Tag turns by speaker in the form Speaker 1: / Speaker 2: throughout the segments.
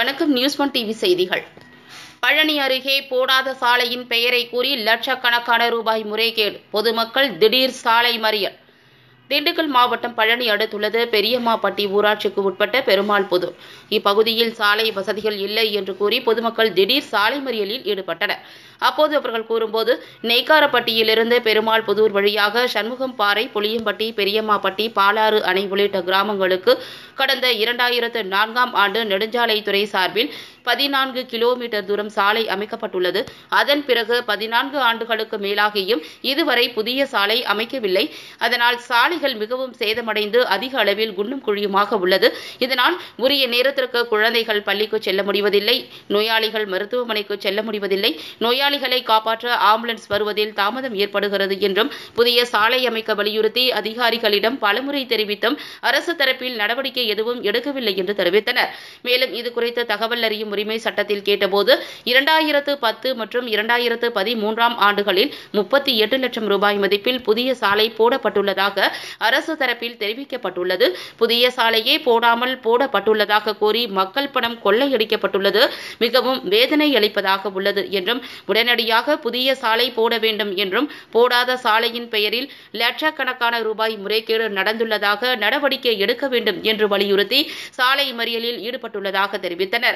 Speaker 1: வணக்கம் news one TV செய்திகள் பழனி அருகே போடாத சாலையின் பெயரை கூறி லட்சக்கணக்கான ரூபாய் முறைகேடு பொதுமக்கள் திடீர் சாலை மறியல் திண்டுக்கல் மாவட்டம் பழனி அடுத்துள்ளது பெரியம்மாப்பட்டி ஊராட்சிக்கு உட்பட்ட பெருமாள் புதூர் இப்பகுதியில் சாலை வசதிகள் இல்லை என்று கூறி பொதுமக்கள் திடீர் சாலை மறியலில் ஈடுபட்டனர் அப்போது அவர்கள் கூறும்போது நெய்க்காரப்பட்டியிலிருந்து பெருமாள் புதூர் வழியாக சண்முகம் பாறை புளியம்பட்டி பெரியம்மாப்பட்டி பாலாறு அணை உள்ளிட்ட கிராமங்களுக்கு கடந்த இரண்டாயிரத்து நான்காம் ஆண்டு நெடுஞ்சாலைத்துறை சார்பில் பதினான்கு கிலோமீட்டர் தூரம் சாலை அமைக்கப்பட்டுள்ளது அதன் பிறகு பதினான்கு ஆண்டுகளுக்கு மேலாகியும் இதுவரை புதிய சாலை அமைக்கவில்லை அதனால் சாலைகள் மிகவும் சேதமடைந்து அதிக அளவில் குண்டும் குழியுமாக உள்ளது இதனால் உரிய நேரத்திற்கு குழந்தைகள் பள்ளிக்கு செல்ல முடிவதில்லை நோயாளிகள் மருத்துவமனைக்கு செல்ல முடிவதில்லை நோயாளிகளை காப்பாற்ற ஆம்புலன்ஸ் வருவதில் தாமதம் ஏற்படுகிறது என்றும் புதிய சாலை அமைக்க வலியுறுத்தி அதிகாரிகளிடம் பலமுறை தெரிவித்தும் அரசு தரப்பில் நடவடிக்கை எதுவும் எடுக்கவில்லை என்று தெரிவித்தனர் மேலும் இது குறித்து தகவல் அறியும் உரிமை சட்டத்தில் கேட்டபோது இரண்டாயிரத்து பத்து மற்றும் இரண்டாயிரத்து பதிமூன்றாம் ஆண்டுகளில் முப்பத்தி எட்டு லட்சம் ரூபாய் மதிப்பில் புதிய சாலை போடப்பட்டுள்ளதாக அரசு தரப்பில் தெரிவிக்கப்பட்டுள்ளது புதிய சாலையே போடாமல் போடப்பட்டுள்ளதாக கூறி மக்கள் பணம் கொள்ளையடிக்கப்பட்டுள்ளது மிகவும் வேதனை அளிப்பதாக உள்ளது என்றும் உடனடியாக புதிய சாலை போட வேண்டும் என்றும் போடாத சாலையின் பெயரில் லட்சக்கணக்கான ரூபாய் முறைகேடு நடந்துள்ளதாக நடவடிக்கை எடுக்க வேண்டும் என்று வலியுறுத்தி சாலை மறியலில் ஈடுபட்டுள்ளதாக தெரிவித்தனர்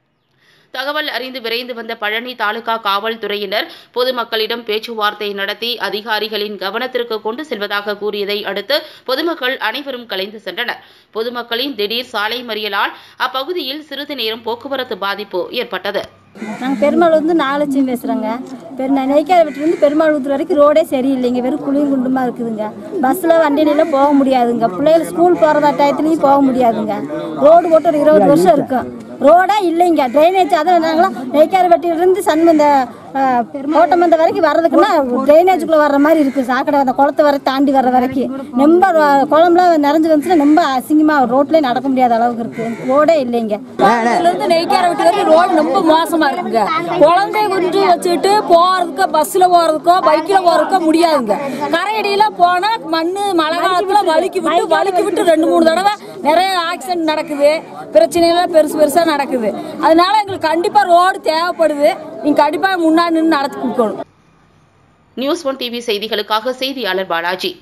Speaker 1: தகவல் அறிந்து விரைந்து வந்த பழனி தாலுகா காவல்துறையினர் பொதுமக்களிடம் பேச்சுவார்த்தை நடத்தி அதிகாரிகளின் கவனத்திற்கு கொண்டு செல்வதாக கூறியதை அடுத்து பொதுமக்கள் அனைவரும் கலைந்து சென்றனர் பொதுமக்களின் திடீர் சாலை மறியலால் அப்பகுதியில் சிறிது நேரம் போக்குவரத்து பாதிப்பு ஏற்பட்டது
Speaker 2: நாங்கள் பெருமாள் வந்து நாலட்சம் பேசுகிறோங்க பெரு நெய்க்கார வீட்டிலேருந்து பெருமாள் ஊத்துற வரைக்கும் ரோடே சரியில்லைங்க வெறும் குழியும் குண்டுமா இருக்குதுங்க பஸ்ஸில் வண்டியிலலாம் போக முடியாதுங்க பிள்ளைகள் ஸ்கூல் போகிற டயத்துலையும் போக முடியாதுங்க ரோடு போட்டு ஒரு இருபது வருஷம் இருக்கும் ரோடே இல்லைங்க ட்ரைனேஜ் அதான் நாங்களாம் நெய்க்கார வெட்டியிலிருந்து சன் இந்த கோட்டமந்த வரைக்கும் வர்றதுக்குன்னா ட்ரைனேஜுக்குள்ளே வர்ற மாதிரி இருக்குது சாக்கடை அந்த குளத்து வரை தாண்டி வர்ற வரைக்கும் ரொம்ப ரொ- குளம்லாம் நிறைஞ்சு வந்துச்சுன்னா ரொம்ப அசிங்கமாக ரோட்லேயே நடக்க முடியாத அளவுக்கு இருக்குது ரோடே இல்லைங்க
Speaker 3: இருந்து நெய்க்கார வீட்டு வரைக்கும் ரோடு ரொம்ப மோசமா இருக்குங்க குழந்தை குஞ்சு வச்சுட்டு போறதுக்கோ பஸ்ல போறதுக்கோ பைக்ல போறதுக்கோ முடியாதுங்க கரையடியில போனா மண்ணு மழை காலத்துல வலிக்கு விட்டு வலிக்கு விட்டு ரெண்டு மூணு தடவை நிறைய ஆக்சிடென்ட் நடக்குது பிரச்சனைலாம் பெருசு பெருசா நடக்குது அதனால எங்களுக்கு கண்டிப்பா ரோடு தேவைப்படுது நீங்க கண்டிப்பா முன்னாடி நின்று நடத்தி கொடுக்கணும்
Speaker 1: நியூஸ் ஒன் டிவி செய்திகளுக்காக செய்தியாளர் பாலாஜி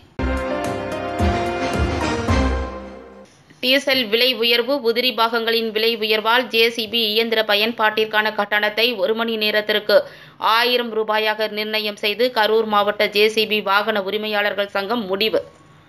Speaker 1: டீசல் விலை உயர்வு உதிரி பாகங்களின் விலை உயர்வால் ஜேசிபி இயந்திர பயன்பாட்டிற்கான கட்டணத்தை ஒரு மணி நேரத்திற்கு ஆயிரம் ரூபாயாக நிர்ணயம் செய்து கரூர் மாவட்ட ஜேசிபி வாகன உரிமையாளர்கள் சங்கம் முடிவு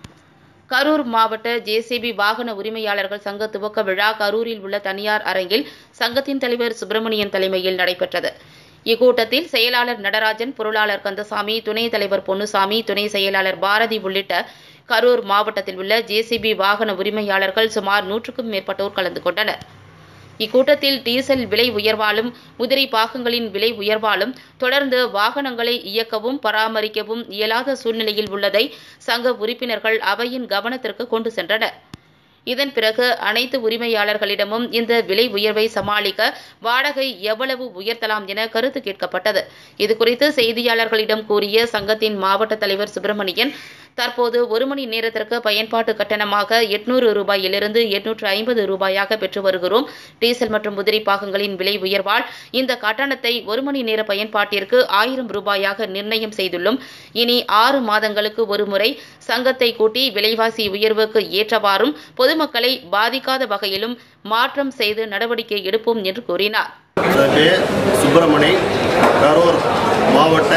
Speaker 1: கரூர் மாவட்ட ஜேசிபி வாகன உரிமையாளர்கள் சங்க துவக்க விழா கரூரில் உள்ள தனியார் அரங்கில் சங்கத்தின் தலைவர் சுப்பிரமணியன் தலைமையில் நடைபெற்றது இக்கூட்டத்தில் செயலாளர் நடராஜன் பொருளாளர் கந்தசாமி துணைத் தலைவர் பொன்னுசாமி துணை செயலாளர் பாரதி உள்ளிட்ட கரூர் மாவட்டத்தில் உள்ள ஜேசிபி வாகன உரிமையாளர்கள் சுமார் நூற்றுக்கும் மேற்பட்டோர் கலந்து கொண்டனர் இக்கூட்டத்தில் டீசல் விலை உயர்வாலும் உதிரி பாகங்களின் விலை உயர்வாலும் தொடர்ந்து வாகனங்களை இயக்கவும் பராமரிக்கவும் இயலாத சூழ்நிலையில் உள்ளதை சங்க உறுப்பினர்கள் அவையின் கவனத்திற்கு கொண்டு சென்றனர் இதன் பிறகு அனைத்து உரிமையாளர்களிடமும் இந்த விலை உயர்வை சமாளிக்க வாடகை எவ்வளவு உயர்த்தலாம் என கருத்து கேட்கப்பட்டது இதுகுறித்து செய்தியாளர்களிடம் கூறிய சங்கத்தின் மாவட்ட தலைவர் சுப்பிரமணியன் தற்போது ஒரு மணி நேரத்திற்கு பயன்பாட்டு கட்டணமாக எட்நூறு ரூபாயிலிருந்து எட்நூற்று ஐம்பது ரூபாயாக பெற்று வருகிறோம் டீசல் மற்றும் உதிரி பாகங்களின் விலை உயர்வால் இந்த கட்டணத்தை ஒரு மணி நேர பயன்பாட்டிற்கு ஆயிரம் ரூபாயாக நிர்ணயம் செய்துள்ளோம் இனி ஆறு மாதங்களுக்கு ஒருமுறை சங்கத்தை கூட்டி விலைவாசி உயர்வுக்கு ஏற்றவாறும் பொதுமக்களை பாதிக்காத வகையிலும் மாற்றம் செய்து நடவடிக்கை எடுப்போம் என்று கூறினார்
Speaker 4: அதற்கு சுப்பிரமணி கரூர் மாவட்ட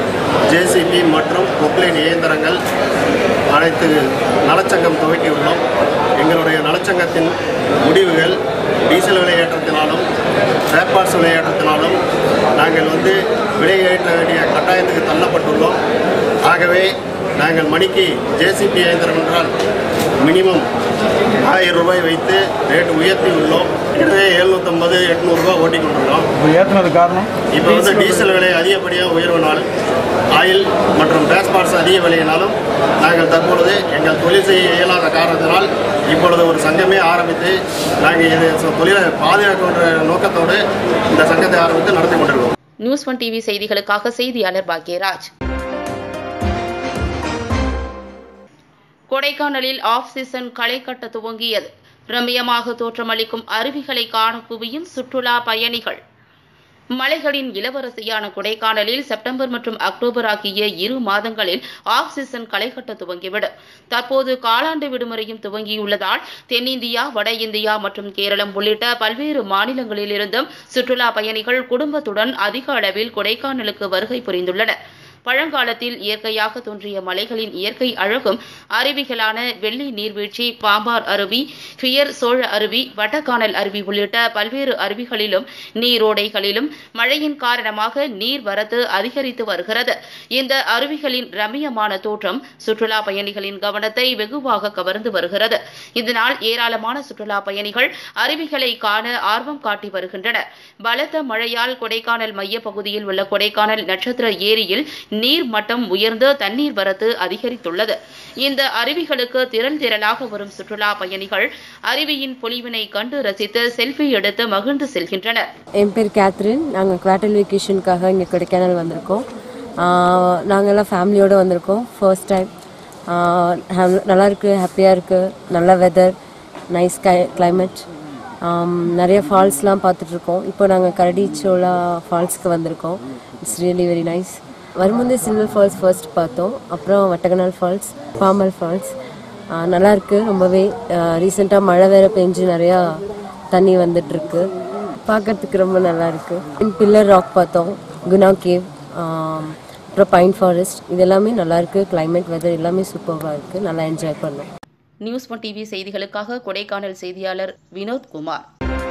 Speaker 4: ஜேசிபி மற்றும் பொக்லைன் இயந்திரங்கள் அனைத்து நலச்சங்கம் துவக்கியுள்ளோம் எங்களுடைய நலச்சங்கத்தின் முடிவுகள் டீசல் விலையேற்றத்தினாலும் ஸ்பேர்பார்ட்ஸ் விலையேற்றத்தினாலும் நாங்கள் வந்து விலையேற்ற வேண்டிய கட்டாயத்துக்கு தள்ளப்பட்டுள்ளோம் ஆகவே நாங்கள் மணிக்கு ஜேசிபி இயந்திரம் என்றால் மினிமம் ஆயிரம் ரூபாய் வைத்து ரேட் உயர்த்தி உள்ளோம் எனவே எழுநூற்றம்பது எட்நூறுரூவா ஓட்டி கொண்டுள்ளோம்
Speaker 5: இப்போ ஏற்றுனது காரணம்
Speaker 4: இப்போ வந்து டீசல் விலை அதிகப்படியாக உயர்வினால் ஆயில் மற்றும் கேஸ் பார்ட்ஸ் அதிக விலையினாலும் நாங்கள் தற்பொழுது எங்கள் தொழில் செய்ய இயலாத காரணத்தினால் இப்பொழுது ஒரு சங்கமே ஆரம்பித்து நாங்கள் இது சொ- தொழிலை பாதுகாக்கின்ற நோக்கத்தோடு இந்த சங்கத்தை ஆரம்பித்து நடத்தி கொண்டிருக்கோம்
Speaker 1: நியூஸ் ஒன் டிவி செய்திகளுக்காக செய்தியாளர் பாக்யராஜ் கொடைக்கானலில் ஆஃப் சீசன் களை கட்ட துவங்கியது ரம்மியமாக தோற்றமளிக்கும் அருவிகளை காண குவியும் சுற்றுலா பயணிகள் மலைகளின் இளவரசியான கொடைக்கானலில் செப்டம்பர் மற்றும் அக்டோபர் ஆகிய இரு மாதங்களில் ஆஃப் சீசன் களைகட்ட துவங்கிவிடும் தற்போது காலாண்டு விடுமுறையும் துவங்கியுள்ளதால் தென்னிந்தியா வட இந்தியா மற்றும் கேரளம் உள்ளிட்ட பல்வேறு மாநிலங்களிலிருந்தும் சுற்றுலா பயணிகள் குடும்பத்துடன் அதிக அளவில் கொடைக்கானலுக்கு வருகை புரிந்துள்ளனர் பழங்காலத்தில் இயற்கையாக தோன்றிய மலைகளின் இயற்கை அழகும் அருவிகளான வெள்ளி நீர்வீழ்ச்சி பாம்பார் அருவி ஃபியர் சோழ அருவி வட்டக்கானல் அருவி உள்ளிட்ட பல்வேறு அருவிகளிலும் நீரோடைகளிலும் மழையின் காரணமாக நீர் வரத்து அதிகரித்து வருகிறது இந்த அருவிகளின் ரம்மியமான தோற்றம் சுற்றுலா பயணிகளின் கவனத்தை வெகுவாக கவர்ந்து வருகிறது இதனால் ஏராளமான சுற்றுலா பயணிகள் அருவிகளை காண ஆர்வம் காட்டி வருகின்றனர் பலத்த மழையால் கொடைக்கானல் மையப்பகுதியில் உள்ள கொடைக்கானல் நட்சத்திர ஏரியில் நீர் மட்டம் உயர்ந்து தண்ணீர் வரத்து அதிகரித்துள்ளது இந்த அருவிகளுக்கு திரள் திரளாக வரும் சுற்றுலா பயணிகள் அருவியின் பொலிவினை கண்டு ரசித்து செல்ஃபி எடுத்து மகிழ்ந்து செல்கின்றனர்
Speaker 5: என் பேர் கேத்ரின் நாங்கள் குவார்டல் வெக்கேஷனுக்காக இங்கே கொடைக்கானல் வந்திருக்கோம் நாங்கள் எல்லாம் ஃபேமிலியோடு வந்திருக்கோம் ஃபர்ஸ்ட் டைம் நல்லா இருக்கு ஹாப்பியாக இருக்குது நல்ல வெதர் நைஸ் கை கிளைமேட் நிறைய ஃபால்ஸ்லாம் பார்த்துட்ருக்கோம் இப்போ நாங்கள் கரடிச்சோலா ஃபால்ஸ்க்கு வந்திருக்கோம் இட்ஸ் ரியலி வெரி நைஸ் வரும்போது சில்வர் ஃபால்ஸ் ஃபர்ஸ்ட் பார்த்தோம் அப்புறம் வட்டகனால் ஃபால்ஸ் பாமல் ஃபால்ஸ் நல்லா இருக்கு ரொம்பவே ரீசெண்டாக மழை வேற பெஞ்சு நிறையா தண்ணி வந்துட்டு இருக்கு பார்க்கறதுக்கு ரொம்ப நல்லா இருக்கு பில்லர் ராக் பார்த்தோம் குணா கேவ் அப்புறம் பைன் ஃபாரஸ்ட் இது எல்லாமே நல்லா இருக்கு கிளைமேட் வெதர் எல்லாமே சூப்பராக இருக்கு நல்லா என்ஜாய் பண்ணோம்
Speaker 1: நியூஸ் ஒன் டிவி செய்திகளுக்காக கொடைக்கானல் செய்தியாளர் வினோத் குமார்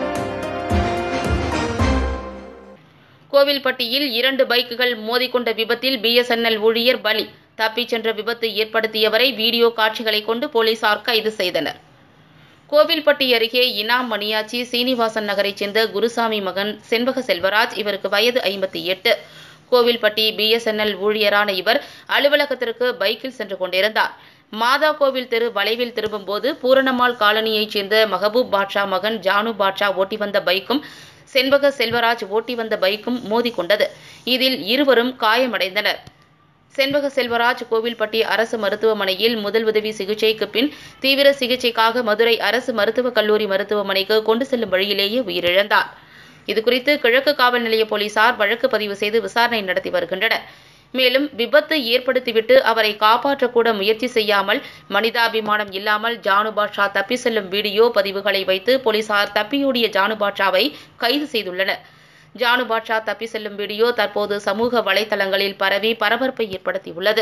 Speaker 1: கோவில்பட்டியில் இரண்டு பைக்குகள் மோதிக்கொண்ட விபத்தில் பிஎஸ்என்எல் ஊழியர் பலி தப்பிச் சென்ற விபத்து ஏற்படுத்தியவரை வீடியோ காட்சிகளை கொண்டு போலீசார் கைது செய்தனர் கோவில்பட்டி அருகே இனாம் மணியாச்சி சீனிவாசன் நகரைச் சேர்ந்த குருசாமி மகன் செண்பக செல்வராஜ் இவருக்கு வயது ஐம்பத்தி எட்டு கோவில்பட்டி பிஎஸ்என்எல் ஊழியரான இவர் அலுவலகத்திற்கு பைக்கில் சென்று கொண்டிருந்தார் மாதா கோவில் தெரு வளைவில் திரும்பும்போது பூரணம்மாள் காலனியைச் சேர்ந்த மஹபூப் பாட்ஷா மகன் ஜானு பாட்ஷா ஓட்டி வந்த பைக்கும் செண்பக செல்வராஜ் ஓட்டி வந்த பைக்கும் மோதிக்கொண்டது இதில் இருவரும் காயமடைந்தனர் செண்பக செல்வராஜ் கோவில்பட்டி அரசு மருத்துவமனையில் முதல் உதவி சிகிச்சைக்கு பின் தீவிர சிகிச்சைக்காக மதுரை அரசு மருத்துவக் கல்லூரி மருத்துவமனைக்கு கொண்டு செல்லும் வழியிலேயே உயிரிழந்தார் இதுகுறித்து கிழக்கு காவல் நிலைய போலீசார் வழக்கு பதிவு செய்து விசாரணை நடத்தி வருகின்றனர் மேலும் விபத்து ஏற்படுத்திவிட்டு அவரை காப்பாற்றக்கூட முயற்சி செய்யாமல் மனிதாபிமானம் இல்லாமல் ஜானு பாட்ஷா தப்பி செல்லும் வீடியோ பதிவுகளை வைத்து போலீசார் தப்பியோடிய ஜானு பாட்ஷாவை கைது செய்துள்ளனர் ஜானு பாட்ஷா தப்பி செல்லும் வீடியோ தற்போது சமூக வலைதளங்களில் பரவி பரபரப்பை ஏற்படுத்தியுள்ளது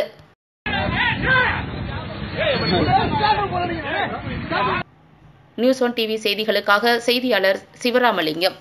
Speaker 1: நியூஸ் ஒன் டிவி செய்திகளுக்காக செய்தியாளர் சிவராமலிங்கம்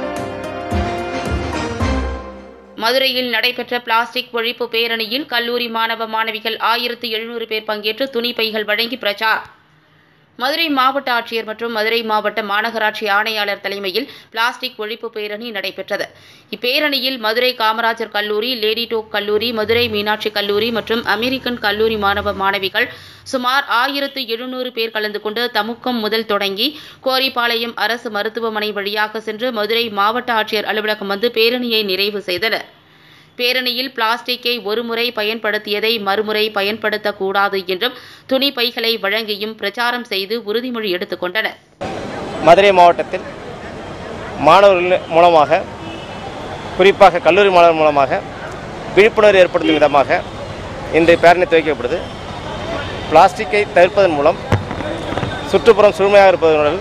Speaker 1: மதுரையில் நடைபெற்ற பிளாஸ்டிக் ஒழிப்பு பேரணியில் கல்லூரி மாணவ மாணவிகள் ஆயிரத்து எழுநூறு பேர் பங்கேற்று துணிப்பைகள் வழங்கி பிரச்சாரம் மதுரை மாவட்ட ஆட்சியர் மற்றும் மதுரை மாவட்ட மாநகராட்சி ஆணையாளர் தலைமையில் பிளாஸ்டிக் ஒழிப்பு பேரணி நடைபெற்றது இப்பேரணியில் மதுரை காமராஜர் கல்லூரி லேடி டோக் கல்லூரி மதுரை மீனாட்சி கல்லூரி மற்றும் அமெரிக்கன் கல்லூரி மாணவ மாணவிகள் சுமார் ஆயிரத்து எழுநூறு பேர் கலந்து கொண்டு தமுக்கம் முதல் தொடங்கி கோரிப்பாளையம் அரசு மருத்துவமனை வழியாக சென்று மதுரை மாவட்ட ஆட்சியர் அலுவலகம் வந்து பேரணியை நிறைவு செய்தனர் பேரணியில் பிளாஸ்டிக்கை ஒருமுறை பயன்படுத்தியதை மறுமுறை பயன்படுத்தக்கூடாது என்றும் துணி பைகளை வழங்கியும் பிரச்சாரம் செய்து உறுதிமொழி எடுத்துக்கொண்டனர்
Speaker 6: மதுரை மாவட்டத்தில் மாணவர்கள் மூலமாக குறிப்பாக கல்லூரி மாணவர் மூலமாக விழிப்புணர்வு ஏற்படுத்தும் விதமாக இன்று பேரணி துவக்கப்படுது பிளாஸ்டிக்கை தவிர்ப்பதன் மூலம் சுற்றுப்புறம் சுழுமையாக இருப்பதனுடன்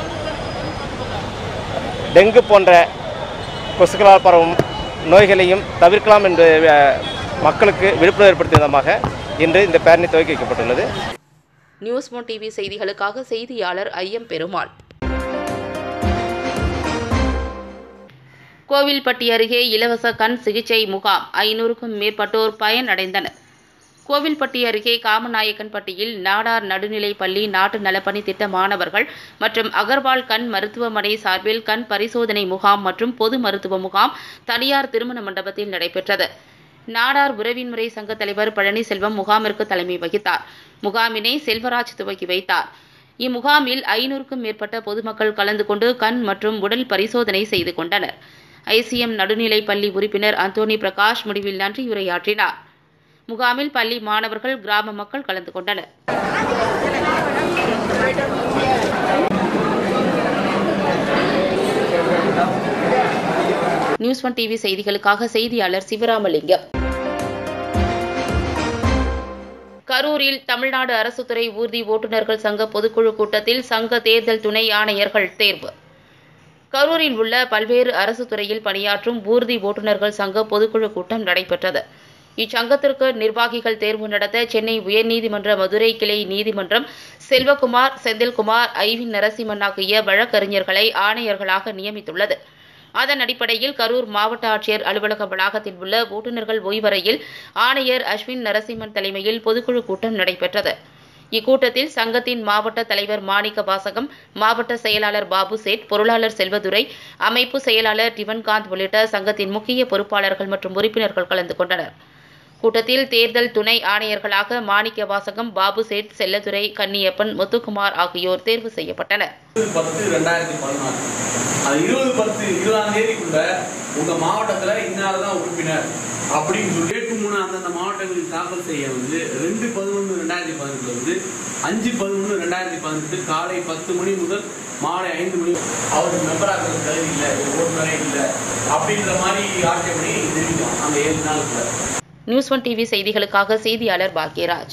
Speaker 6: டெங்கு போன்ற கொசுக்களால் பரவும் நோய்களையும் தவிர்க்கலாம் என்று அஹ், மக்களுக்கு விழிப்புணர்வு ஏற்படுத்தும் விதமாக இன்று இந்த பேரணி துவக்கி வைக்கப்பட்டுள்ளது
Speaker 1: நியூஸ் மோன் டிவி செய்திகளுக்காக செய்தியாளர் ஐயம் பெருமாள் கோவில்பட்டி அருகே இலவச கண் சிகிச்சை முகாம் ஐநூறுக்கும் மேற்பட்டோர் பயனடைந்தனர் கோவில்பட்டி அருகே காமநாயக்கன்பட்டியில் நாடார் நடுநிலைப் பள்ளி நாட்டு நலப்பணி திட்ட மாணவர்கள் மற்றும் அகர்வால் கண் மருத்துவமனை சார்பில் கண் பரிசோதனை முகாம் மற்றும் பொது மருத்துவ முகாம் தனியார் திருமண மண்டபத்தில் நடைபெற்றது நாடார் உறவின்முறை சங்க தலைவர் பழனிசெல்வம் முகாமிற்கு தலைமை வகித்தார் முகாமினை செல்வராஜ் துவக்கி வைத்தார் இம்முகாமில் ஐநூறுக்கும் மேற்பட்ட பொதுமக்கள் கலந்து கொண்டு கண் மற்றும் உடல் பரிசோதனை செய்து கொண்டனர் ஐசிஎம் நடுநிலைப் பள்ளி உறுப்பினர் அந்தோனி பிரகாஷ் முடிவில் நன்றியுரையாற்றினார் முகாமில் பள்ளி மாணவர்கள் கிராம மக்கள் கலந்து கொண்டனர் நியூஸ் ஒன் டிவி செய்திகளுக்காக செய்தியாளர் சிவராமலிங்கம் கரூரில் தமிழ்நாடு அரசு துறை ஊர்தி ஓட்டுநர்கள் சங்க பொதுக்குழு கூட்டத்தில் சங்க தேர்தல் துணை ஆணையர்கள் தேர்வு கரூரில் உள்ள பல்வேறு அரசு துறையில் பணியாற்றும் ஊர்தி ஓட்டுநர்கள் சங்க பொதுக்குழு கூட்டம் நடைபெற்றது இச்சங்கத்திற்கு நிர்வாகிகள் தேர்வு நடத்த சென்னை உயர்நீதிமன்ற மதுரை கிளை நீதிமன்றம் செல்வகுமார் செந்தில்குமார் ஐவின் நரசிம்மன் ஆகிய வழக்கறிஞர்களை ஆணையர்களாக நியமித்துள்ளது அதன் அடிப்படையில் கரூர் மாவட்ட ஆட்சியர் அலுவலக வளாகத்தில் உள்ள ஓட்டுநர்கள் ஓய்வறையில் ஆணையர் அஸ்வின் நரசிம்மன் தலைமையில் பொதுக்குழு கூட்டம் நடைபெற்றது இக்கூட்டத்தில் சங்கத்தின் மாவட்ட தலைவர் மாணிக்க வாசகம் மாவட்ட செயலாளர் பாபு சேட் பொருளாளர் செல்வதுரை அமைப்பு செயலாளர் டிவன்காந்த் உள்ளிட்ட சங்கத்தின் முக்கிய பொறுப்பாளர்கள் மற்றும் உறுப்பினர்கள் கலந்து கொண்டனர் கூட்டத்தில் தேர்தல் துணை ஆணையர்களாக மாணிக்க வாசகம் பாபு சேட் செல்லதுரை கன்னியப்பன் முத்துக்குமார் ஆகியோர் தேர்வு செய்யப்பட்டனர்
Speaker 7: இருபது பத்து ரெண்டாயிரத்தி பதினாறு அது இருபது பத்து இருபதாம் தேதிக்குள்ள உங்க மாவட்டத்துல இன்னார் தான் உறுப்பினர் அப்படின்னு சொல்லி எட்டு மூணு அந்தந்த மாவட்டங்களுக்கு தாக்கல் செய்ய வந்து ரெண்டு பதினொன்று ரெண்டாயிரத்தி பதினெட்டுல வந்து அஞ்சு பதினொன்று ரெண்டாயிரத்தி பதினெட்டு காலை பத்து மணி முதல் மாலை ஐந்து மணி அவருக்கு மெம்பராக தகுதி இல்லை ஓட்டுநரே இல்லை அப்படின்ற மாதிரி ஆட்சேபனை தெரிவிக்கும் அந்த ஏழு நாளுக்குள்ள
Speaker 1: நியூஸ் ஒன் டிவி செய்திகளுக்காக செய்தியாளர் பாக்யராஜ்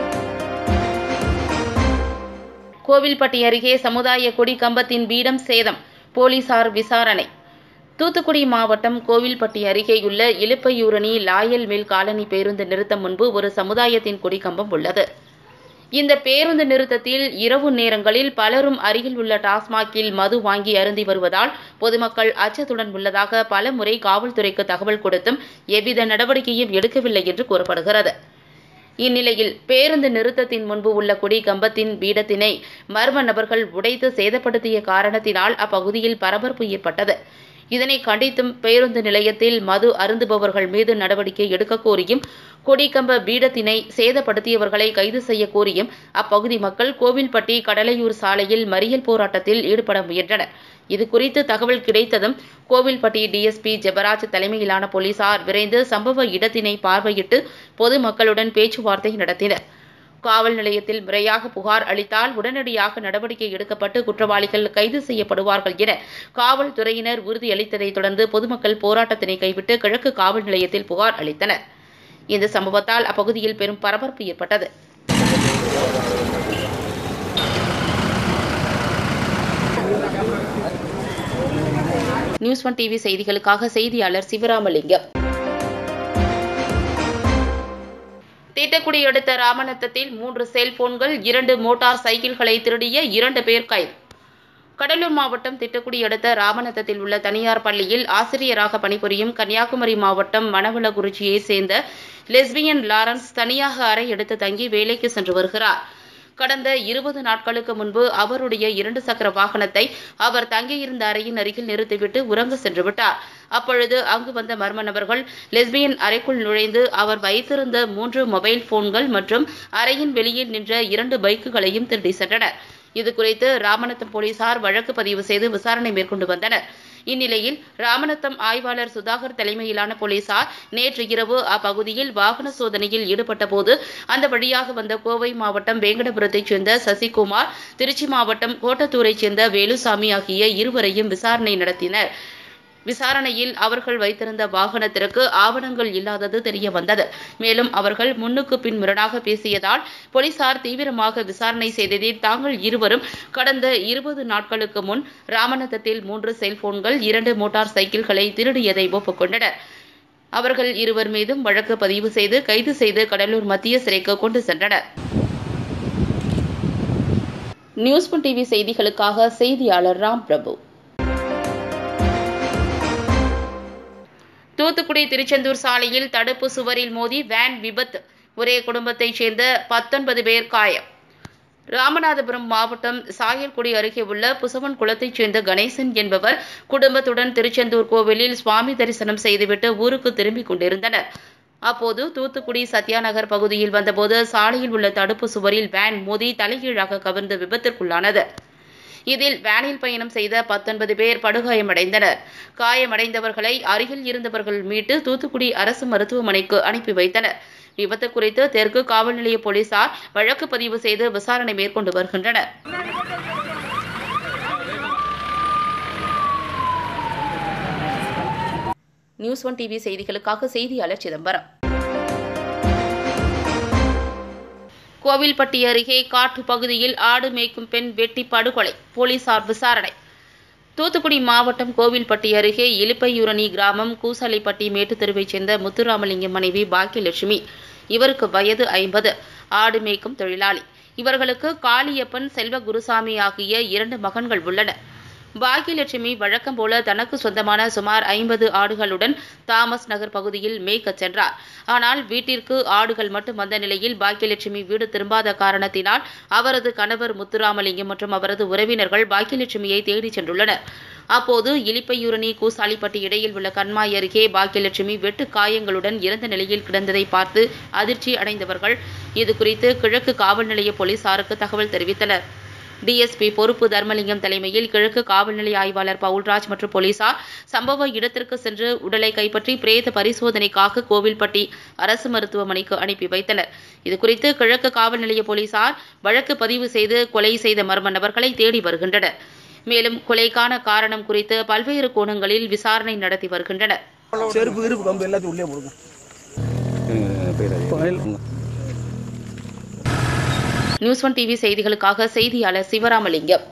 Speaker 1: கோவில்பட்டி அருகே சமுதாய கொடி கம்பத்தின் பீடம் சேதம் போலீசார் விசாரணை தூத்துக்குடி மாவட்டம் கோவில்பட்டி அருகேயுள்ள இலுப்பையூரணி லாயல் மில் காலனி பேருந்து நிறுத்தம் முன்பு ஒரு சமுதாயத்தின் கொடி கம்பம் உள்ளது இந்த பேருந்து நிறுத்தத்தில் இரவு நேரங்களில் பலரும் அருகில் உள்ள டாஸ்மாகில் மது வாங்கி அருந்தி வருவதால் பொதுமக்கள் அச்சத்துடன் உள்ளதாக பல முறை காவல்துறைக்கு தகவல் கொடுத்தும் எவ்வித நடவடிக்கையும் எடுக்கவில்லை என்று கூறப்படுகிறது இந்நிலையில் பேருந்து நிறுத்தத்தின் முன்பு உள்ள கொடி கம்பத்தின் பீடத்தினை மர்ம நபர்கள் உடைத்து சேதப்படுத்திய காரணத்தினால் அப்பகுதியில் பரபரப்பு ஏற்பட்டது இதனை கண்டித்தும் பேருந்து நிலையத்தில் மது அருந்துபவர்கள் மீது நடவடிக்கை எடுக்க கோரியும் கொடிக்கம்ப பீடத்தினை சேதப்படுத்தியவர்களை கைது செய்ய கோரியும் அப்பகுதி மக்கள் கோவில்பட்டி கடலையூர் சாலையில் மறியல் போராட்டத்தில் ஈடுபட முயன்றனர் இதுகுறித்து தகவல் கிடைத்ததும் கோவில்பட்டி டிஎஸ்பி ஜெபராஜ் தலைமையிலான போலீசார் விரைந்து சம்பவ இடத்தினை பார்வையிட்டு பொதுமக்களுடன் பேச்சுவார்த்தை நடத்தினர் காவல் நிலையத்தில் முறையாக புகார் அளித்தால் உடனடியாக நடவடிக்கை எடுக்கப்பட்டு குற்றவாளிகள் கைது செய்யப்படுவார்கள் என காவல்துறையினர் உறுதியளித்ததைத் தொடர்ந்து பொதுமக்கள் போராட்டத்தினை கைவிட்டு கிழக்கு காவல் நிலையத்தில் புகார் அளித்தனர் இந்த சம்பவத்தால் அப்பகுதியில் பெரும் பரபரப்பு ஏற்பட்டது நியூஸ் ஒன் டிவி செய்திகளுக்காக செய்தியாளர் சிவராமலிங்கம் தீட்டக்குடி அடுத்த ராமநத்தத்தில் மூன்று செல்போன்கள் இரண்டு மோட்டார் சைக்கிள்களை திருடிய இரண்டு பேர் கைது கடலூர் மாவட்டம் திட்டக்குடி அடுத்த ராமநத்தத்தில் உள்ள தனியார் பள்ளியில் ஆசிரியராக பணிபுரியும் கன்னியாகுமரி மாவட்டம் மணவளகுறிச்சியைச் சேர்ந்த லெஸ்பியன் லாரன்ஸ் தனியாக அறை எடுத்து தங்கி வேலைக்கு சென்று வருகிறார் கடந்த இருபது நாட்களுக்கு முன்பு அவருடைய இரண்டு சக்கர வாகனத்தை அவர் தங்கியிருந்த அறையின் அருகில் நிறுத்திவிட்டு உறங்க சென்று விட்டார் அப்பொழுது அங்கு வந்த மர்ம நபர்கள் லெஸ்பியன் அறைக்குள் நுழைந்து அவர் வைத்திருந்த மூன்று மொபைல் போன்கள் மற்றும் அறையின் வெளியில் நின்ற இரண்டு பைக்குகளையும் திருடி சென்றனர் இதுகுறித்து ராமநத்தம் போலீசார் வழக்கு பதிவு செய்து விசாரணை மேற்கொண்டு வந்தனர் இந்நிலையில் ராமநத்தம் ஆய்வாளர் சுதாகர் தலைமையிலான போலீசார் நேற்று இரவு அப்பகுதியில் வாகன சோதனையில் ஈடுபட்டபோது அந்த வழியாக வந்த கோவை மாவட்டம் வேங்கடபுரத்தைச் சேர்ந்த சசிகுமார் திருச்சி மாவட்டம் கோட்டத்தூரைச் சேர்ந்த வேலுசாமி ஆகிய இருவரையும் விசாரணை நடத்தினர் விசாரணையில் அவர்கள் வைத்திருந்த வாகனத்திற்கு ஆவணங்கள் இல்லாதது தெரிய வந்தது மேலும் அவர்கள் முன்னுக்கு பின் முரணாக பேசியதால் போலீசார் தீவிரமாக விசாரணை செய்ததில் தாங்கள் இருவரும் கடந்த இருபது நாட்களுக்கு முன் ராமநத்தத்தில் மூன்று செல்போன்கள் இரண்டு மோட்டார் சைக்கிள்களை திருடியதை ஒப்புக்கொண்டனர் அவர்கள் இருவர் மீதும் வழக்கு பதிவு செய்து கைது செய்து கடலூர் மத்திய சிறைக்கு கொண்டு சென்றனர் நியூஸ் ஒன் டிவி செய்திகளுக்காக செய்தியாளர் ராம் பிரபு தூத்துக்குடி திருச்செந்தூர் சாலையில் தடுப்பு சுவரில் மோதி வேன் விபத்து ஒரே குடும்பத்தைச் சேர்ந்த பத்தொன்பது பேர் காயம் ராமநாதபுரம் மாவட்டம் சாயல்குடி அருகே உள்ள புசவன் குளத்தைச் சேர்ந்த கணேசன் என்பவர் குடும்பத்துடன் திருச்செந்தூர் கோவிலில் சுவாமி தரிசனம் செய்துவிட்டு ஊருக்கு திரும்பிக் கொண்டிருந்தனர் அப்போது தூத்துக்குடி சத்யாநகர் பகுதியில் வந்தபோது சாலையில் உள்ள தடுப்பு சுவரில் வேன் மோதி தலைகீழாக கவிழ்ந்து விபத்திற்குள்ளானது இதில் வேனில் பயணம் செய்த பத்தொன்பது பேர் படுகாயமடைந்தனர் காயமடைந்தவர்களை அருகில் இருந்தவர்கள் மீட்டு தூத்துக்குடி அரசு மருத்துவமனைக்கு அனுப்பி வைத்தனர் விபத்து குறித்து தெற்கு காவல் நிலைய போலீசார் வழக்கு பதிவு செய்து விசாரணை மேற்கொண்டு வருகின்றனர் நியூஸ் ஒன் டிவி செய்திகளுக்காக செய்தியாளர் சிதம்பரம் கோவில்பட்டி அருகே காட்டு பகுதியில் ஆடு மேய்க்கும் பெண் வெட்டி படுகொலை போலீசார் விசாரணை தூத்துக்குடி மாவட்டம் கோவில்பட்டி அருகே இலுப்பையூரணி கிராமம் கூசலைப்பட்டி மேட்டுத்தெருவைச் சேர்ந்த முத்துராமலிங்கம் மனைவி பாக்கியலட்சுமி இவருக்கு வயது ஐம்பது ஆடு மேய்க்கும் தொழிலாளி இவர்களுக்கு காளியப்பன் செல்வ குருசாமி ஆகிய இரண்டு மகன்கள் உள்ளனர் பாக்கியலட்சுமி வழக்கம் போல தனக்கு சொந்தமான சுமார் ஐம்பது ஆடுகளுடன் தாமஸ் நகர் பகுதியில் மேய்க்கச் சென்றார் ஆனால் வீட்டிற்கு ஆடுகள் மட்டும் வந்த நிலையில் பாக்கியலட்சுமி வீடு திரும்பாத காரணத்தினால் அவரது கணவர் முத்துராமலிங்கம் மற்றும் அவரது உறவினர்கள் பாக்கியலட்சுமியை தேடிச் சென்றுள்ளனர் அப்போது இலிப்பையூரணி கூசாலிப்பட்டி இடையில் உள்ள கண்மாய் அருகே பாக்கியலட்சுமி வெட்டு காயங்களுடன் இறந்த நிலையில் கிடந்ததை பார்த்து அதிர்ச்சி அடைந்தவர்கள் இதுகுறித்து கிழக்கு காவல் நிலைய போலீசாருக்கு தகவல் தெரிவித்தனர் டிஎஸ்பி பொறுப்பு தர்மலிங்கம் தலைமையில் கிழக்கு காவல் நிலைய ஆய்வாளர் பவுல்ராஜ் மற்றும் போலீசார் சம்பவ இடத்திற்கு சென்று உடலை கைப்பற்றி பிரேத பரிசோதனைக்காக கோவில்பட்டி அரசு மருத்துவமனைக்கு அனுப்பி வைத்தனர் இதுகுறித்து கிழக்கு காவல் நிலைய போலீசார் வழக்கு பதிவு செய்து கொலை செய்த மர்ம நபர்களை தேடி வருகின்றனர் மேலும் கொலைக்கான காரணம் குறித்து பல்வேறு கோணங்களில் விசாரணை நடத்தி வருகின்றனர்
Speaker 8: செருப்பு இருப்பு கம்பு எல்லாத்தையும் உள்ளே போடுங்க
Speaker 1: நியூஸ் ஒன் டிவி செய்திகளுக்காக செய்தியாளர் சிவராமலிங்கம்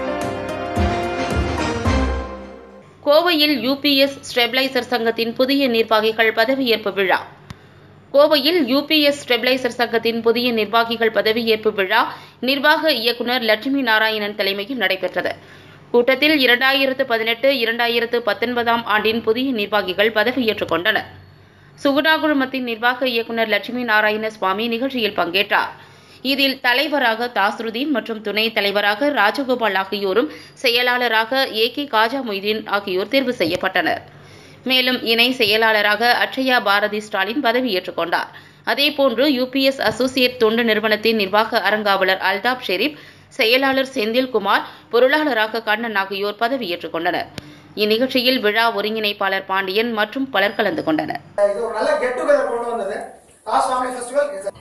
Speaker 1: கோவையில் யூபிஎஸ் ஸ்டெபிளைசர் சங்கத்தின் புதிய நிர்வாகிகள் பதவியேற்பு விழா கோவையில் யூபிஎஸ் ஸ்டெபிளைசர் சங்கத்தின் புதிய நிர்வாகிகள் பதவியேற்பு விழா நிர்வாக இயக்குநர் லட்சுமி நாராயணன் தலைமையில் நடைபெற்றது கூட்டத்தில் இரண்டாயிரத்து பதினெட்டு இரண்டாயிரத்து பத்தொன்பதாம் ஆண்டின் புதிய நிர்வாகிகள் பதவியேற்றுக் கொண்டனர் சுகுணா குழுமத்தின் நிர்வாக இயக்குநர் லட்சுமி நாராயண சுவாமி நிகழ்ச்சியில் பங்கேற்றார் இதில் தலைவராக தாஸ்ருதீன் மற்றும் துணைத் தலைவராக ராஜகோபால் ஆகியோரும் செயலாளராக ஏ கே காஜா மொய்தீன் ஆகியோர் தேர்வு செய்யப்பட்டனர் மேலும் இணை செயலாளராக அட்சயா பாரதி ஸ்டாலின் பதவியேற்றுக் கொண்டார் அதேபோன்று யூபிஎஸ் அசோசியேட் தொண்டு நிறுவனத்தின் நிர்வாக அறங்காவலர் அல்தாப் ஷெரீப் செயலாளர் செந்தில்குமார் பொருளாளராக கண்ணன் ஆகியோர் பதவியேற்றுக் கொண்டனர் இந்நிகழ்ச்சியில் விழா ஒருங்கிணைப்பாளர் பாண்டியன் மற்றும் பலர் கலந்து கொண்டனர்
Speaker 9: இது ஒரு நல்ல கெட் டுகெதர் கொண்டு வந்தது காஸ் family festival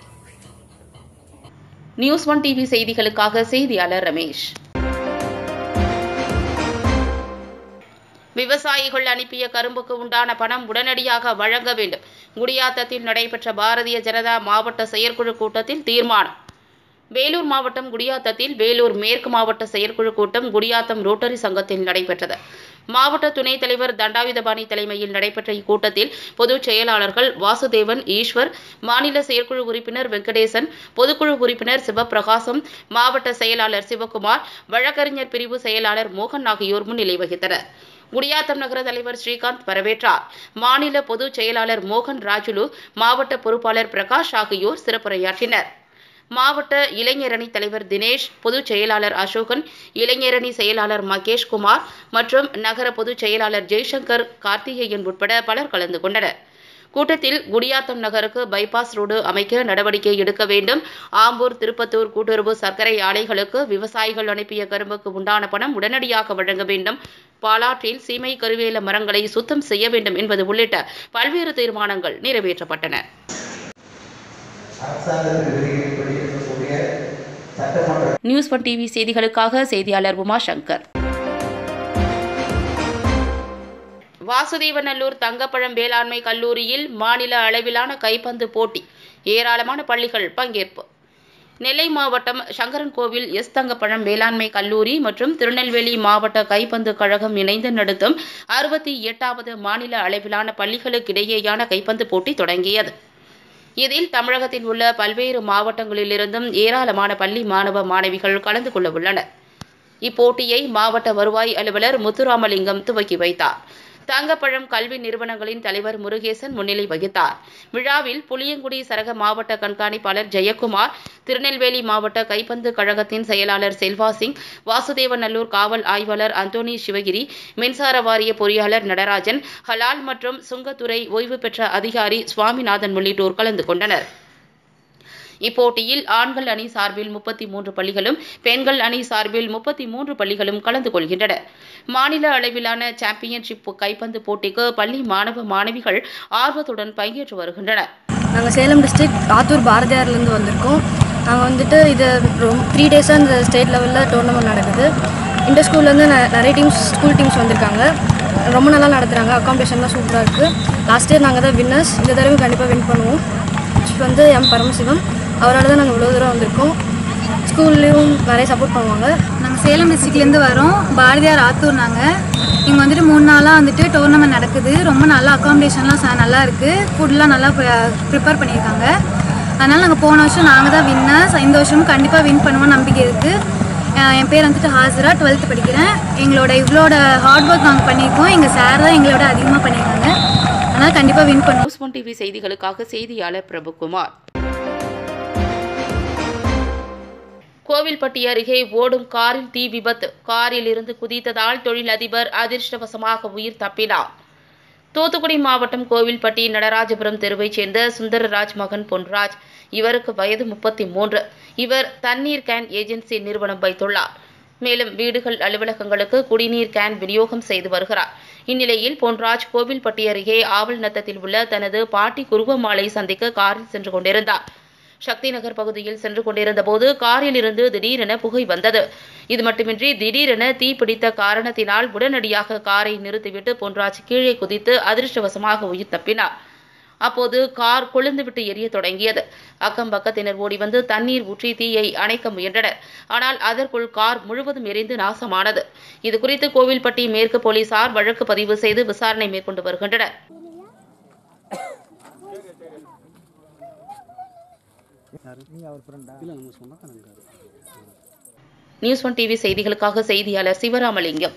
Speaker 1: news one TV செய்திகளுக்காக செய்தியாளர் ரமேஷ் விவசாயிகள் அனுப்பிய கரும்புக்கு உண்டான பணம் உடனடியாக வழங்க வேண்டும் குடியாத்தத்தில் நடைபெற்ற பாரதிய ஜனதா மாவட்ட செயற்குழு கூட்டத்தில் தீர்மானம் வேலூர் மாவட்டம் குடியாத்தத்தில் வேலூர் மேற்கு மாவட்ட செயற்குழு கூட்டம் குடியாத்தம் ரோட்டரி சங்கத்தில் நடைபெற்றது மாவட்ட துணைத் தலைவர் தண்டாயுதபாணி தலைமையில் நடைபெற்ற இக்கூட்டத்தில் பொதுச் செயலாளர்கள் வாசுதேவன் ஈஸ்வர் மாநில செயற்குழு உறுப்பினர் வெங்கடேசன் பொதுக்குழு உறுப்பினர் சிவபிரகாசம் மாவட்ட செயலாளர் சிவகுமார் வழக்கறிஞர் பிரிவு செயலாளர் மோகன் ஆகியோர் முன்னிலை வகித்தனர் குடியாத்தம் நகர தலைவர் ஸ்ரீகாந்த் வரவேற்றார் மாநில பொதுச் செயலாளர் மோகன் ராஜுலு மாவட்ட பொறுப்பாளர் பிரகாஷ் ஆகியோர் சிறப்புரையாற்றினர் மாவட்ட இளைஞரணி தலைவர் தினேஷ் பொதுச் செயலாளர் அசோகன் இளைஞரணி செயலாளர் மகேஷ் குமார் மற்றும் நகர பொதுச் செயலாளர் ஜெய்சங்கர் கார்த்திகேயன் உட்பட பலர் கலந்து கொண்டனர் கூட்டத்தில் குடியாத்தம் நகருக்கு பைபாஸ் ரோடு அமைக்க நடவடிக்கை எடுக்க வேண்டும் ஆம்பூர் திருப்பத்தூர் கூட்டுறவு சர்க்கரை ஆலைகளுக்கு விவசாயிகள் அனுப்பிய கரும்புக்கு உண்டான பணம் உடனடியாக வழங்க வேண்டும் பாலாற்றில் சீமை கருவேல மரங்களை சுத்தம் செய்ய வேண்டும் என்பது உள்ளிட்ட பல்வேறு தீர்மானங்கள் நிறைவேற்றப்பட்டன
Speaker 9: அரசாங்கத்தின் விதிகளின்படி இருக்கக்கூடிய சட்டமன்ற
Speaker 1: நியூஸ் ஒன் டிவி செய்திகளுக்காக செய்தியாளர் உமாசங்கர் வாசுதேவநல்லூர் தங்கப்பழம் வேளாண்மை கல்லூரியில் மாநில அளவிலான கைப்பந்து போட்டி ஏராளமான பள்ளிகள் பங்கேற்பு நெல்லை மாவட்டம் சங்கரன்கோவில் எஸ் தங்கப்பழம் வேளாண்மை கல்லூரி மற்றும் திருநெல்வேலி மாவட்ட கைப்பந்து கழகம் இணைந்து நடத்தும் அறுபத்தி எட்டாவது மாநில அளவிலான பள்ளிகளுக்கிடையேயான கைப்பந்து போட்டி தொடங்கியது இதில் தமிழகத்தில் உள்ள பல்வேறு மாவட்டங்களிலிருந்தும் ஏராளமான பள்ளி மாணவ மாணவிகள் கலந்து கொள்ள உள்ளனர் இப்போட்டியை மாவட்ட வருவாய் அலுவலர் முத்துராமலிங்கம் துவக்கி வைத்தார் தங்கப்பழம் கல்வி நிறுவனங்களின் தலைவர் முருகேசன் முன்னிலை வகித்தார் விழாவில் புளியங்குடி சரக மாவட்ட கண்காணிப்பாளர் ஜெயக்குமார் திருநெல்வேலி மாவட்ட கைப்பந்து கழகத்தின் செயலாளர் செல்வா சிங் வாசுதேவநல்லூர் காவல் ஆய்வாளர் அந்தோனி சிவகிரி மின்சார வாரிய பொறியாளர் நடராஜன் ஹலால் மற்றும் சுங்கத்துறை ஓய்வு பெற்ற அதிகாரி சுவாமிநாதன் உள்ளிட்டோர் கலந்து கொண்டனர் இப்போட்டியில் ஆண்கள் அணி சார்பில் முப்பத்தி மூன்று பள்ளிகளும் பெண்கள் அணி சார்பில் முப்பத்தி மூன்று பள்ளிகளும் கலந்து கொள்கின்றன மாநில அளவிலான சாம்பியன்ஷிப் கைப்பந்து போட்டிக்கு பள்ளி மாணவ மாணவிகள் ஆர்வத்துடன் பங்கேற்று வருகின்றனர்
Speaker 10: நாங்கள் சேலம் டிஸ்ட்ரிக்ட் ஆத்தூர் பாரதியார்லேருந்து வந்திருக்கோம் நாங்கள் வந்துட்டு இது ரொம்ப த்ரீ டேஸாக இந்த ஸ்டேட் லெவலில் டோர்னமெண்ட் நடக்குது இந்த ஸ்கூல்லேருந்து நிறைய டீம்ஸ் ஸ்கூல் டீம்ஸ் வந்திருக்காங்க ரொம்ப நல்லா நடத்துகிறாங்க அக்காமடேஷன்லாம் சூப்பராக இருக்குது லாஸ்ட் இயர் நாங்கள் தான் வின்னர்ஸ் இந்த தடவை கண்டிப்பாக வின் பண்ணுவோம் இப்போ வந்து எம் பரமசிவம் அவரால் தான் நாங்கள் இவ்வளோ தூரம் வந்திருக்கோம் ஸ்கூல்லேயும் நிறைய சப்போர்ட் பண்ணுவாங்க
Speaker 11: நாங்கள் சேலம் டிஸ்ட்ரிக்ட்லேருந்து வரோம் பாரதியார் ஆத்தூர் நாங்கள் இங்கே வந்துட்டு மூணு நாளாக வந்துட்டு டோர்னமெண்ட் நடக்குது ரொம்ப நல்லா அக்காமடேஷன்லாம் ச நல்லா இருக்குது ஃபுட்லாம் நல்லா ப்ரிப்பேர் பண்ணியிருக்காங்க அதனால் நாங்கள் போன வருஷம் நாங்கள் தான் வின்னர்ஸ் இந்த வருஷமும் கண்டிப்பாக வின் பண்ணுவோம் நம்பிக்கை இருக்குது என் பேர் வந்துட்டு ஹாசிரா டுவெல்த்து படிக்கிறேன் எங்களோட இவ்வளோட ஹார்ட் ஒர்க் நாங்கள் பண்ணியிருக்கோம் எங்கள் சார் தான் எங்களோட அதிகமாக பண்ணியிருக்காங்க அதனால் கண்டிப்பாக வின் பண்ணுவோம்
Speaker 1: நியூஸ் ஒன் டிவி செய்திகளுக்காக செய்தியாளர் பிரபுகுமார் கோவில்பட்டி அருகே ஓடும் காரில் தீ விபத்து காரில் இருந்து குதித்ததால் தொழிலதிபர் அதிர்ஷ்டவசமாக உயிர் தப்பினார் தூத்துக்குடி மாவட்டம் கோவில்பட்டி நடராஜபுரம் தெருவைச் சேர்ந்த சுந்தரராஜ் மகன் பொன்ராஜ் இவருக்கு வயது முப்பத்தி மூன்று இவர் தண்ணீர் கேன் ஏஜென்சி நிறுவனம் வைத்துள்ளார் மேலும் வீடுகள் அலுவலகங்களுக்கு குடிநீர் கேன் விநியோகம் செய்து வருகிறார் இந்நிலையில் பொன்ராஜ் கோவில்பட்டி அருகே ஆவல் நத்தத்தில் உள்ள தனது பாட்டி குருவமாலை சந்திக்க காரில் சென்று கொண்டிருந்தார் சக்தி நகர் பகுதியில் சென்று கொண்டிருந்த போது காரில் இருந்து திடீரென புகை வந்தது இது மட்டுமின்றி திடீரென தீ பிடித்த காரணத்தினால் உடனடியாக காரை நிறுத்திவிட்டு பொன்ராஜ் கீழே குதித்து அதிர்ஷ்டவசமாக உயிர் தப்பினார் அப்போது கார் கொழுந்துவிட்டு எரிய தொடங்கியது அக்கம் பக்கத்தினர் ஓடி வந்து தண்ணீர் ஊற்றி தீயை அணைக்க முயன்றனர் ஆனால் அதற்குள் கார் முழுவதும் எரிந்து நாசமானது இதுகுறித்து கோவில்பட்டி மேற்கு போலீசார் வழக்கு பதிவு செய்து விசாரணை மேற்கொண்டு வருகின்றனர் நியூஸ் ஒன் டிவி செய்திகளுக்காக செய்தியாளர் சிவராமலிங்கம்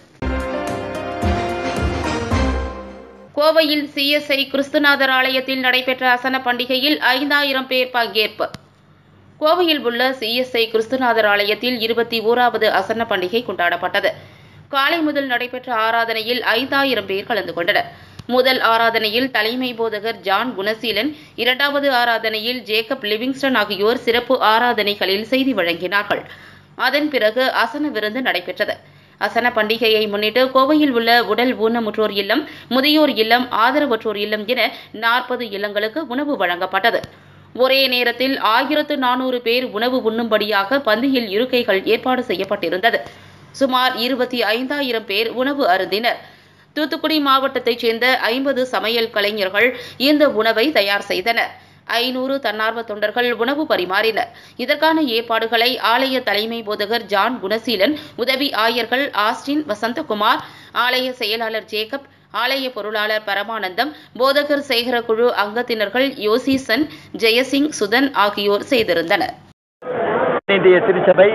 Speaker 1: கோவையில் சிஎஸ்ஐ கிறிஸ்துநாதர் ஆலயத்தில் நடைபெற்ற அசன பண்டிகையில் ஐந்தாயிரம் பேர் பங்கேற்பு கோவையில் உள்ள சிஎஸ்ஐ கிறிஸ்துநாதர் ஆலயத்தில் இருபத்தி ஓராவது அசன பண்டிகை கொண்டாடப்பட்டது காலை முதல் நடைபெற்ற ஆராதனையில் ஐந்தாயிரம் பேர் கலந்து கொண்டனர் முதல் ஆராதனையில் தலைமை போதகர் ஜான் குணசீலன் இரண்டாவது ஆராதனையில் ஜேக்கப் லிவிங்ஸ்டன் ஆகியோர் சிறப்பு ஆராதனைகளில் செய்தி வழங்கினார்கள் அதன் பிறகு அசன விருந்து நடைபெற்றது அசன பண்டிகையை முன்னிட்டு கோவையில் உள்ள உடல் ஊனமுற்றோர் இல்லம் முதியோர் இல்லம் ஆதரவற்றோர் இல்லம் என நாற்பது இல்லங்களுக்கு உணவு வழங்கப்பட்டது ஒரே நேரத்தில் ஆயிரத்து நானூறு பேர் உணவு உண்ணும்படியாக பந்தியில் இருக்கைகள் ஏற்பாடு செய்யப்பட்டிருந்தது சுமார் இருபத்தி ஐந்தாயிரம் பேர் உணவு அருந்தினர் தூத்துக்குடி மாவட்டத்தைச் சேர்ந்த ஐம்பது சமையல் கலைஞர்கள் இந்த உணவை தயார் செய்தனர் ஐநூறு தன்னார்வ தொண்டர்கள் உணவு பரிமாறினர் இதற்கான ஏற்பாடுகளை ஆலய தலைமை போதகர் ஜான் குணசீலன் உதவி ஆயர்கள் ஆஸ்டின் வசந்தகுமார் ஆலய செயலாளர் ஜேக்கப் ஆலய பொருளாளர் பரமானந்தம் போதகர் சேகரக்குழு அங்கத்தினர்கள் யோசிசன் ஜெயசிங் சுதன் ஆகியோர் செய்திருந்தனர்
Speaker 12: இந்திய திருச்சபை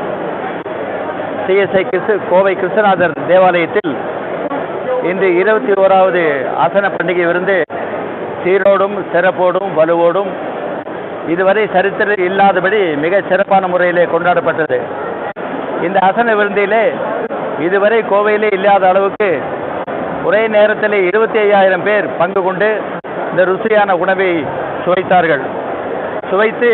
Speaker 12: சிஎஸ்ஐ கிறிஸ்து கோவை கிறிஸ்துநாதர் தேவாலயத்தில் இன்று இருபத்தி ஓராவது ஆசன பண்டிகை விருந்து சீரோடும் சிறப்போடும் வலுவோடும் இதுவரை சரித்திரம் இல்லாதபடி மிக சிறப்பான முறையிலே கொண்டாடப்பட்டது இந்த அசன விருந்திலே இதுவரை கோவையிலே இல்லாத அளவுக்கு ஒரே நேரத்தில் இருபத்தி ஐயாயிரம் பேர் பங்கு கொண்டு இந்த ருசியான உணவை சுவைத்தார்கள் சுவைத்து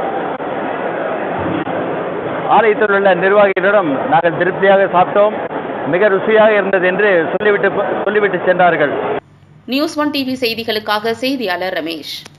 Speaker 12: ஆலயத்தில் உள்ள நிர்வாகிகளிடம் நாங்கள் திருப்தியாக சாப்பிட்டோம் மிக ருசியாக இருந்தது என்று சொல்லிவிட்டு சொல்லிவிட்டு சென்றார்கள்
Speaker 1: நியூஸ் ஒன் டிவி செய்திகளுக்காக செய்தியாளர் ரமேஷ்